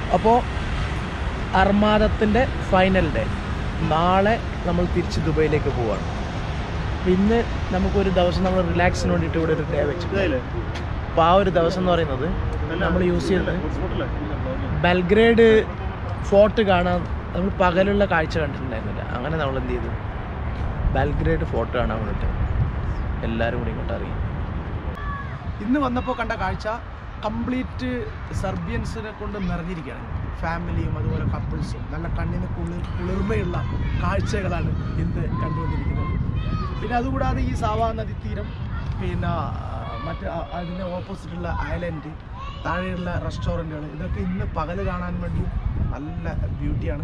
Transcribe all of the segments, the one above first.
അപ്പോൾ അർമാദത്തിൻ്റെ final day നാളെ നമ്മൾ തിരിച്ച് ദുബൈയിലേക്ക് പോവാണ് അപ്പോൾ ഇന്ന് നമുക്കൊരു ദിവസം നമ്മൾ റിലാക്സിന് വേണ്ടിയിട്ട് ഇവിടെ ഒരു ഡേ വെച്ചിട്ടുണ്ട് അപ്പോൾ ആ ഒരു ദിവസം എന്ന് പറയുന്നത് നമ്മൾ യൂസ് ചെയ്യുന്നത് ബൽഗ്രേഡ് ഫോർട്ട് കാണാൻ നമ്മൾ പകലുള്ള കാഴ്ച കണ്ടിട്ടുണ്ടായിരുന്നില്ല അങ്ങനെ നമ്മൾ എന്ത് ചെയ്തു ബൽഗ്രേഡ് ഫോർട്ട് കാണാൻ വേണ്ടിയിട്ട് എല്ലാവരും കൂടി ഇങ്ങോട്ട് അറിയും ഇന്ന് വന്നപ്പോൾ കണ്ട കാഴ്ച കംപ്ലീറ്റ് സെർബിയൻസിനെ കൊണ്ട് നിറഞ്ഞിരിക്കുകയാണ് ഫാമിലിയും അതുപോലെ കപ്പിൾസും നല്ല കണ്ണിന് കുളിർ കുളിർമയുള്ള കാഴ്ചകളാണ് ഇന്ന് കണ്ടുകൊണ്ടിരിക്കുന്നത് പിന്നെ അതുകൂടാതെ ഈ സാവാ നദീതീരം പിന്നെ ആ, മറ്റ് ആ- അതിന് ഓപ്പോസിറ്റുള്ള ഐലൻഡ് താഴെയുള്ള റെസ്റ്റോറൻറ്റുകൾ ഇതൊക്കെ ഇന്ന് പകല് കാണാൻ വേണ്ടി നല്ല ബ്യൂട്ടിയാണ്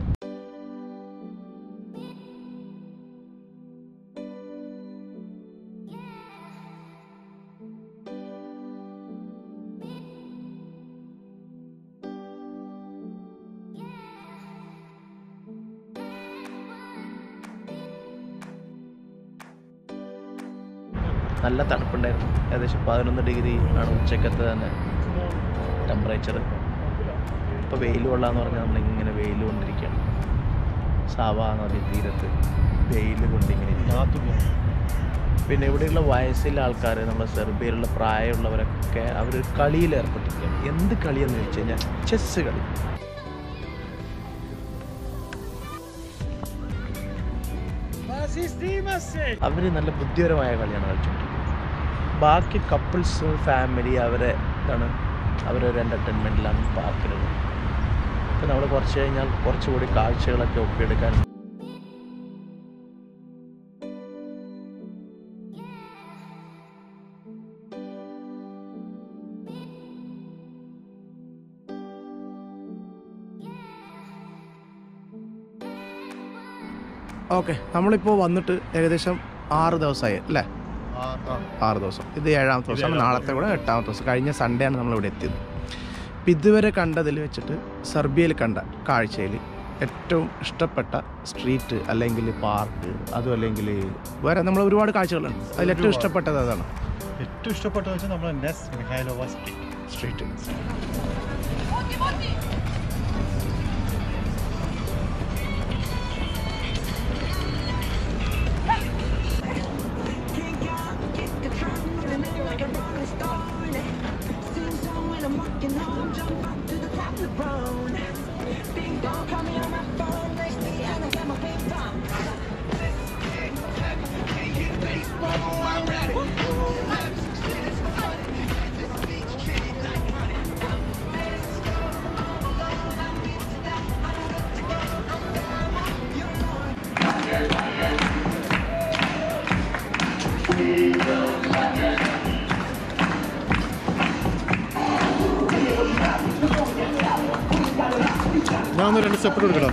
നല്ല തണുപ്പുണ്ടായിരുന്നു ഏകദേശം പതിനൊന്ന് ഡിഗ്രി ആണ് ഉച്ചക്കത്തെ തന്നെ ടെമ്പറേച്ചർ ഇപ്പോൾ വെയിൽ കൊള്ളാന്ന് പറഞ്ഞാൽ നമ്മളിങ്ങനെ വെയിൽ കൊണ്ടിരിക്കുകയാണ് സാവാ നദി തീരത്ത് വെയിൽ കൊണ്ടിങ്ങനെ ഇരിക്കുകയാണ്. പിന്നെ ഇവിടെയുള്ള വയസ്സിലെ ആൾക്കാർ നമ്മുടെ സെർബിയയിലുള്ള പ്രായമുള്ളവരൊക്കെ അവർ കളിയിൽ ഏർപ്പെട്ടിരിക്കുകയാണ് എന്ത് കളിയെന്ന് വെച്ച് കഴിഞ്ഞാൽ ചെസ്സ് കളി അവർ നല്ല ബുദ്ധിപരമായ കളിയാണ് കളിച്ചുകൊണ്ടിരിക്കുന്നത് ബാക്കി കപ്പിൾസ് ഫാമിലി അവരെ ഇതാണ് അവരൊരു എൻ്റർടൈൻമെൻറ്റിലാണ് പാർക്കിലുള്ളത് അപ്പോൾ നമ്മൾ കുറച്ച് കഴിഞ്ഞാൽ കുറച്ചുകൂടി കാഴ്ചകളൊക്കെ ഒപ്പിയെടുക്കാൻ ഓക്കെ നമ്മളിപ്പോൾ വന്നിട്ട് ഏകദേശം ആറ് ദിവസമായി അല്ലേ ആറ് ദിവസം ഇത് ഏഴാമത്തെ ദിവസം നാളത്തെ കൂടെ എട്ടാമത്തെ ദിവസം കഴിഞ്ഞ സൺഡേ ആണ് നമ്മൾ ഇവിടെ എത്തിയത് അപ്പം ഇതുവരെ കണ്ടതിൽ വെച്ചിട്ട് സെർബിയയിൽ കണ്ട കാഴ്ചയിൽ ഏറ്റവും ഇഷ്ടപ്പെട്ട സ്ട്രീറ്റ് അല്ലെങ്കിൽ പാർക്ക് അതും അല്ലെങ്കിൽ വേറെ നമ്മൾ ഒരുപാട് കാഴ്ചകളുണ്ട് അതിൽ ഏറ്റവും ഇഷ്ടപ്പെട്ടത് അതാണ് ഏറ്റവും ഇഷ്ടപ്പെട്ട വെച്ചാൽ നമ്മുടെ നെസ് മിഹൈലോവ സ്ട്രീറ്റ് സ്ട്രീറ്റ് ഞാൻ ഒന്ന് രണ്ട് സ്റ്റെപ്പ് എടുക്കണം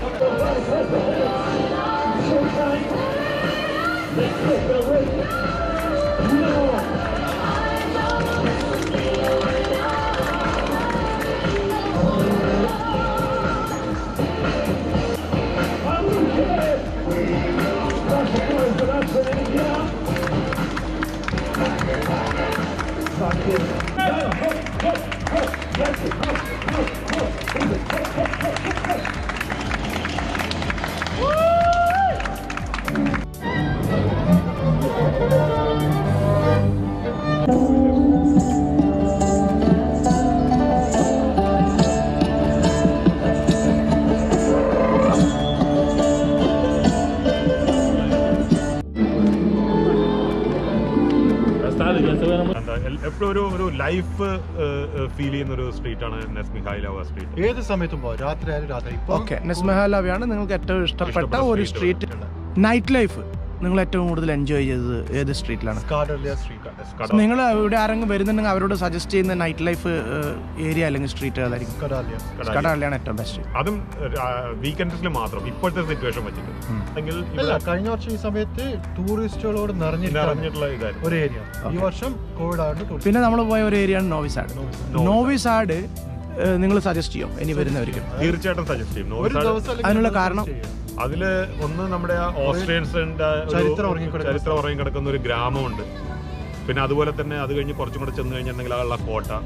എപ്പോഴും ഒരു ഒരു ലൈഫ് ഫീൽ ചെയ്യുന്ന ഒരു സ്ട്രീറ്റ് ആണ് നെസ് മിഹായിലാവ സ്ട്രീറ്റ് ഏത് സമയത്തും പോവാം രാത്രി ആയാലും രാത്രി ഇപ്പൊ ഓക്കെ നെസ്മഹാലാവിയാണ് നിങ്ങൾക്ക് ഏറ്റവും ഇഷ്ടപ്പെട്ട ഇഷ്ടപ്പെട്ട ഒരു street. സ്ട്രീറ്റ് നൈറ്റ് ലൈഫ് നിങ്ങൾ ഏറ്റവും കൂടുതൽ എൻജോയ് ചെയ്തത് ഏത് സ്ട്രീറ്റിലാണ് സ്കാഡർലിയ സ്ട്രീറ്റ് നിങ്ങൾ ഇവിടെ ആരെങ്കിലും വരുന്നുണ്ടെങ്കിൽ അവരോട് സജസ്റ്റ് ചെയ്യുന്ന നൈറ്റ് ലൈഫ് ഏരിയ അല്ലെങ്കിൽ സ്ട്രീറ്റ് ഏതായിരിക്കും സ്കാഡർലിയ കടാളിയാണ് ഏറ്റവും ബെസ്റ്റ് അതും വീക്കെൻഡ്സിൽ മാത്രം ഇപ്പോഴത്തെ സിറ്റുവേഷൻ വെച്ചിട്ട് അല്ലെങ്കിൽ അല്ല ഇവിടെ കഴിഞ്ഞ വർഷം ഈ സമയത്ത് ടൂറിസ്റ്റുകളോട് നിറഞ്ഞിട്ട് നിറഞ്ഞിട്ടുള്ള ഇതായിരുന്നു ഒരു ഏരിയ ഈ വർഷം കോവിഡ് ആയിട്ട് ടൂറിസ്റ്റ് പിന്നെ നമ്മൾ പോയ ഒരു ഏരിയയാണ് നോവിസാഡ് നോവിസാഡ് നിങ്ങൾ സജസ്റ്റ് ചെയ്യും ഇനി വരുന്നവർക്ക് തീർച്ചയായിട്ടും സജസ്റ്റ് ചെയ്യും ഒരു നോർത്ത് ദിവസം അല്ലെങ്കിൽ അതിനുള്ള രണ്ട് ദിവസം കാരണം? ചെയ്യാം. അതില് ഒന്ന് നമ്മുടെ ആ ഓസ്ട്രിയൻസിന്റെ ഒരു ചരിത്രം ഉറങ്ങിക്കിടക്കുന്ന ചരിത്രം ഉറങ്ങിക്കിടക്കുന്ന ഒരു ഗ്രാമമുണ്ട് പിന്നെ അതുപോലെ തന്നെ അത് കഴിഞ്ഞ് കുറച്ചും കൂടെ ചെന്ന് കഴിഞ്ഞിട്ടുണ്ടെങ്കിൽ ആ ഉള്ള കോട്ട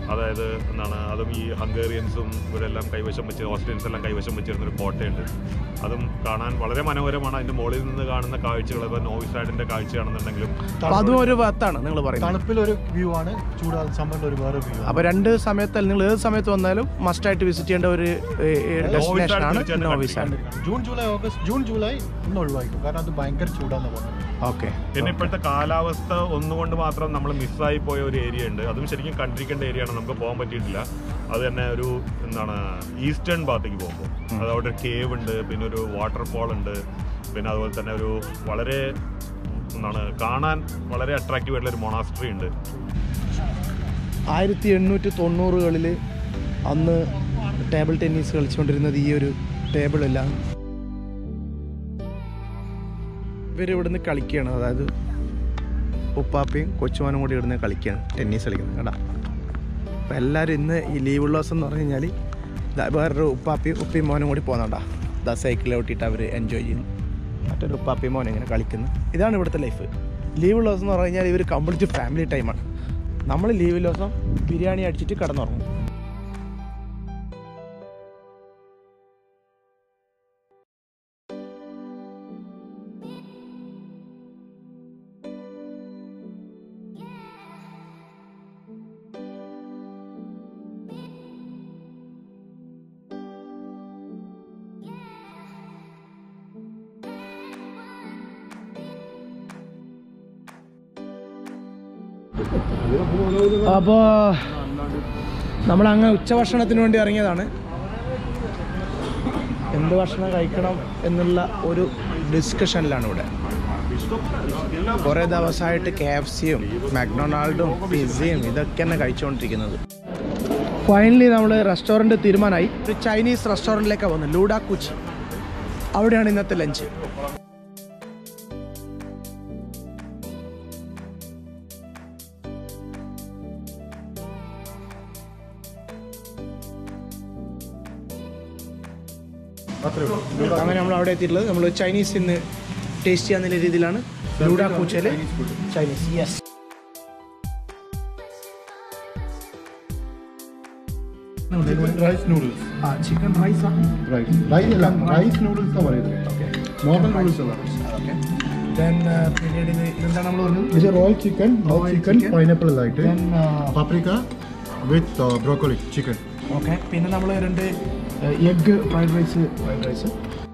അതായത് എന്താണ് അതും ഈ ഹംഗേറിയൻസും ഇവരെല്ലാം കൈവശം വെച്ച് ഓസ്ട്രിയൻസ് എല്ലാം കൈവശം വെച്ചിരുന്ന ഒരു കോട്ടയുണ്ട് അതും കാണാൻ വളരെ മനോഹരമാണ് അതിന്റെ മുകളിൽ നിന്ന് കാണുന്ന കാഴ്ചകൾ ഇപ്പോൾ നോവി സൈഡിന്റെ കാഴ്ചയാണെന്നുണ്ടെങ്കിലും അപ്പൊ അതും ഒരു ഭാഗത്താണ് നിങ്ങൾ പറയുന്നത് തണുപ്പിൽ ഒരു വ്യൂ ആണ് ചൂടാൽ സമ്മറിൽ ഒരു വേറെ വ്യൂ അപ്പൊ രണ്ട് സമയത്തല്ല നിങ്ങൾ ഏത് സമയത്ത് വന്നാലും മസ്റ്റ് ആയിട്ട് വിസിറ്റ് ചെയ്യേണ്ട ഒരു ഡെസ്റ്റിനേഷൻ ആണ് തീർച്ചയായിട്ടും Novi Sad June July August June July ഒന്ന് ഒഴിവാക്കും കാരണം അത് ഭയങ്കര ചൂടാന്ന് പറയുന്നത് ഓക്കെ പിന്നെ ഇപ്പോഴത്തെ കാലാവസ്ഥ ഒന്നുകൊണ്ട് മാത്രം നമ്മൾ മിസ്സായി പോയ ഒരു ഏരിയ ഉണ്ട് അതും ശരിക്കും കണ്ടിരിക്കേണ്ട ഏരിയ ആണ് നമുക്ക് പോകാൻ പറ്റിയിട്ടില്ല അത് തന്നെ ഒരു എന്താണ് ഈസ്റ്റേൺ ഭാഗത്തേക്ക് പോകുമ്പോൾ അത് അവിടെ ഒരു കേവ് ഉണ്ട് പിന്നെ ഒരു വാട്ടർഫോൾ ഉണ്ട് പിന്നെ അതുപോലെ തന്നെ ഒരു വളരെ എന്താണ് കാണാൻ വളരെ അട്രാക്റ്റീവ് ആയിട്ടുള്ള ഒരു മൊണാസ്ട്രി ഉണ്ട് ആയിരത്തി എണ്ണൂറ്റി തൊണ്ണൂറുകളിൽ അന്ന് ടേബിൾ ടെന്നീസ് കളിച്ചുകൊണ്ടിരുന്നത് ഈ ഒരു ടേബിളെല്ലാം ഇവർ ഇവിടുന്ന് കളിക്കുകയാണ് അതായത് ഉപ്പാപ്പയും കൊച്ചുമാനും കൂടി ഇവിടുന്ന് കളിക്കുകയാണ് ടെന്നീസ് കളിക്കുന്നത് കേട്ടാ അപ്പോൾ എല്ലാവരും ഇന്ന് ഈ ലീവുള്ള ദിവസം എന്ന് പറഞ്ഞു കഴിഞ്ഞാൽ ദാ വേറൊരു ഉപ്പാപ്പയും ഉപ്പയും മോനും കൂടി പോകുന്നുണ്ടാ ദാ സൈക്കിളിൽ ഓട്ടിയിട്ട് അവർ എൻജോയ് ചെയ്യുന്നു മറ്റൊരു ഉപ്പാപ്പയും മോനും ഇങ്ങനെ കളിക്കുന്നു ഇതാണ് ഇവിടുത്തെ ലൈഫ് ലീവുള്ള ദിവസം എന്ന് പറഞ്ഞു കഴിഞ്ഞാൽ ഇവർ കംപ്ലീറ്റ് ഫാമിലി ടൈമാണ് നമ്മൾ ലീവിൽ ദിവസം ബിരിയാണി അടിച്ചിട്ട് കിടന്നുറങ്ങും അപ്പോൾ നമ്മൾ അങ്ങനെ ഉച്ചഭക്ഷണത്തിന് വേണ്ടി ഇറങ്ങിയതാണ് എന്ത് ഭക്ഷണം കഴിക്കണം എന്നുള്ള ഒരു ഡിസ്കഷനിലാണ് ഇവിടെ കുറേ ദിവസമായിട്ട് കെ എഫ് സിയും മാക്ഡൊണാൾഡും പിസയും ഇതൊക്കെ തന്നെ കഴിച്ചുകൊണ്ടിരിക്കുന്നത് ഫൈനലി നമ്മൾ റെസ്റ്റോറൻറ്റ് തീരുമാനമായി ഒരു ചൈനീസ് റെസ്റ്റോറൻറ്റിലേക്കാണ് പോകുന്നത് ലൂഡാ കുച്ചി അവിടെയാണ് ഇന്നത്തെ ലഞ്ച് അങ്ങനെ നമ്മൾ അവിടെ എത്തിയിട്ടുള്ളത് നമ്മൾ ചൈനീസ് ഇന്ന് ടേസ്റ്റ് ചെയ്യാന്നുള്ള രീതിയിലാണ് ലൂഡാ കൂച്ചയിൽ ചൈനീസ് യെസ് റൈസ് നൂഡിൽസ് ആ ചിക്കൻ റൈസ് റൈസ് റൈസ് അല്ല റൈസ് നൂഡിൽസ് പറയുന്നത് നോർമൽ നൂഡിൽസ് അല്ല ഓക്കെ ദെൻ പിന്നീട് ഇത് ഇതെന്താണ് നമ്മൾ പറഞ്ഞത് ഇത് royal chicken Royal chicken chicken. Pineapple ആയിട്ട് then paprika with broccoli chicken okay പിന്നെ നമ്മൾ രണ്ട് egg fried rice fried rice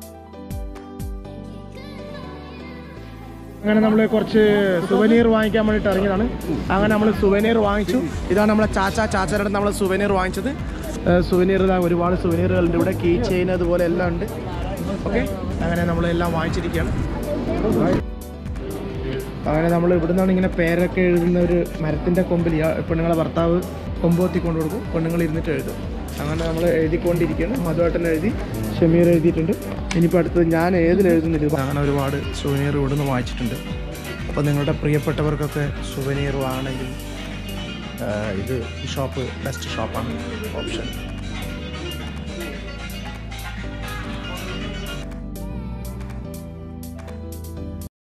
അങ്ങനെ നമ്മൾ കുറച്ച് സുവനീർ വാങ്ങിക്കാൻ വേണ്ടിയിട്ട് ഇറങ്ങിയതാണ് അങ്ങനെ നമ്മൾ സുവനീർ വാങ്ങിച്ചു ഇതാണ് നമ്മളെ ചാച്ച ചാച്ചരുടെ നമ്മൾ സുവനീർ വാങ്ങിച്ചത് സുവനീർ ഒരുപാട് സുവനീറുകളുണ്ട് ഇവിടെ കീ ചെയിൻ അതുപോലെ എല്ലാം ഉണ്ട് ഓക്കെ അങ്ങനെ നമ്മളെല്ലാം വാങ്ങിച്ചിരിക്കുകയാണ് അങ്ങനെ നമ്മൾ ഇവിടെ നിന്നാണ് ഇങ്ങനെ പേരൊക്കെ എഴുതുന്ന ഒരു മരത്തിൻ്റെ കൊമ്പിൽ ഇയാ- പെണ്ണുങ്ങളെ ഭർത്താവ് കൊമ്പോത്തി കൊണ്ടു കൊടുക്കും പെണ്ണുങ്ങൾ ഇരുന്നിട്ട് എഴുതും അങ്ങനെ നമ്മൾ എഴുതിക്കൊണ്ടിരിക്കുകയാണ് മധുവാട്ടൻ എഴുതി ഷമീർ എഴുതിയിട്ടുണ്ട് ഇനിയിപ്പോൾ അടുത്തത് ഞാൻ ഏതിൽ എഴുതുന്നില്ല അങ്ങനെ ഒരുപാട് സുവനീർ ഇവിടെ നിന്ന് വാങ്ങിച്ചിട്ടുണ്ട് അപ്പോൾ നിങ്ങളുടെ പ്രിയപ്പെട്ടവർക്കൊക്കെ സുവനീർ വാങ്ങണമെങ്കിൽ ആ, ഇത് ഈ ഷോപ്പ് ബെസ്റ്റ് ഷോപ്പാണ് ഓപ്ഷൻ